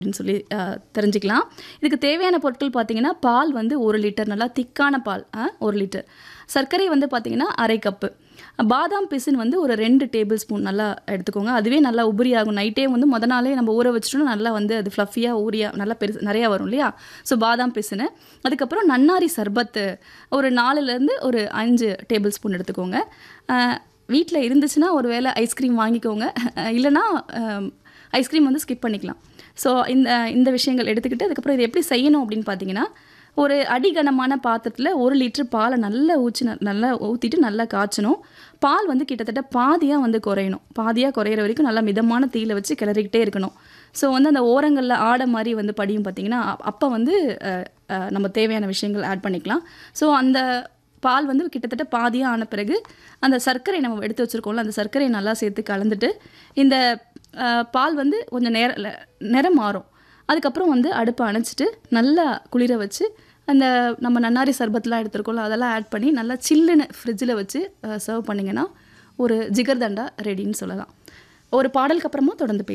அப்படின்னு சொல்லி அஹ், தெரிஞ்சுக்கலாம் இதுக்கு தேவையான பொருட்கள் பார்த்தீங்கன்னா பால் வந்து ஒரு லிட்டர் நல்லா திக்கான பால் அஹ், ஒரு லிட்டர் சர்க்கரை வந்து பார்த்தீங்கன்னா அரை கப்பு பாதாம் பிசின் வந்து ஒரு ரெண்டு டேபிள் ஸ்பூன் நல்லா எடுத்துக்கோங்க அதுவே நல்லா உபரி ஆகும் நைட்டே வந்து முத நாளே நம்ம ஊற வச்சிட்டோம்னா நல்லா வந்து அது ஃப்ளஃபியாக ஊரியா நல்லா பெருசு நிறையா வரும் இல்லையா ஸோ பாதாம் பிசினு அதுக்கப்புறம் நன்னாரி சர்பத்து ஒரு நாலுலேருந்து ஒரு அஞ்சு டேபிள் ஸ்பூன் எடுத்துக்கோங்க வீட்டில் இருந்துச்சுன்னா ஒரு வேளை ஐஸ்கிரீம் வாங்கிக்கோங்க அஹ் இல்லைன்னா ஐஸ்கிரீம் வந்து ஸ்கிப் பண்ணிக்கலாம் ஸோ இந்த இந்த விஷயங்கள் எடுத்துக்கிட்டு அதுக்கப்புறம் இது எப்படி செய்யணும் அப்படின்னு பார்த்தீங்கன்னா ஒரு அடிகனமான பாத்திரத்தில் ஒரு லிட்டர் பாலை நல்லா ஊற்றி நல்லா ஊற்றிட்டு நல்லா காய்ச்சணும் பால் வந்து கிட்டத்தட்ட பாதியாக வந்து குறையணும் பாதியாக குறையிற வரைக்கும் நல்லா மிதமான தீயில வச்சு கிளறிக்கிட்டே இருக்கணும் ஸோ வந்து அந்த ஓரங்களில் ஆடை மாதிரி வந்து படியும் பார்த்தீங்கன்னா அப்போ வந்து அஹ், அஹ், நம்ம தேவையான விஷயங்கள் ஆட் பண்ணிக்கலாம் ஸோ அந்த பால் வந்து கிட்டத்தட்ட பாதியாக ஆன பிறகு அந்த சர்க்கரை நம்ம எடுத்து வச்சுருக்கோம்ல அந்த சர்க்கரையை நல்லா சேர்த்து கலந்துட்டு இந்த அஹ், பால் வந்து கொஞ்சம் நேர ல- நிறம் மாறும் அதுக்கப்புறம் வந்து அடுப்பை அணைச்சிட்டு நல்லா குளிர வச்சு அந்த நம்ம நன்னாரி சர்பத்லாம் எடுத்துருக்கோம்ல அதெல்லாம் ஆட் பண்ணி நல்லா சில்லுன்னு ஃப்ரிட்ஜில் வச்சு சர்வ் பண்ணிங்கன்னா ஒரு ஜிகர்தண்டா ரெடின்னு சொல்லலாம் ஒரு பாடலுக்கு அப்புறமா தொடர்ந்து பேசலாம்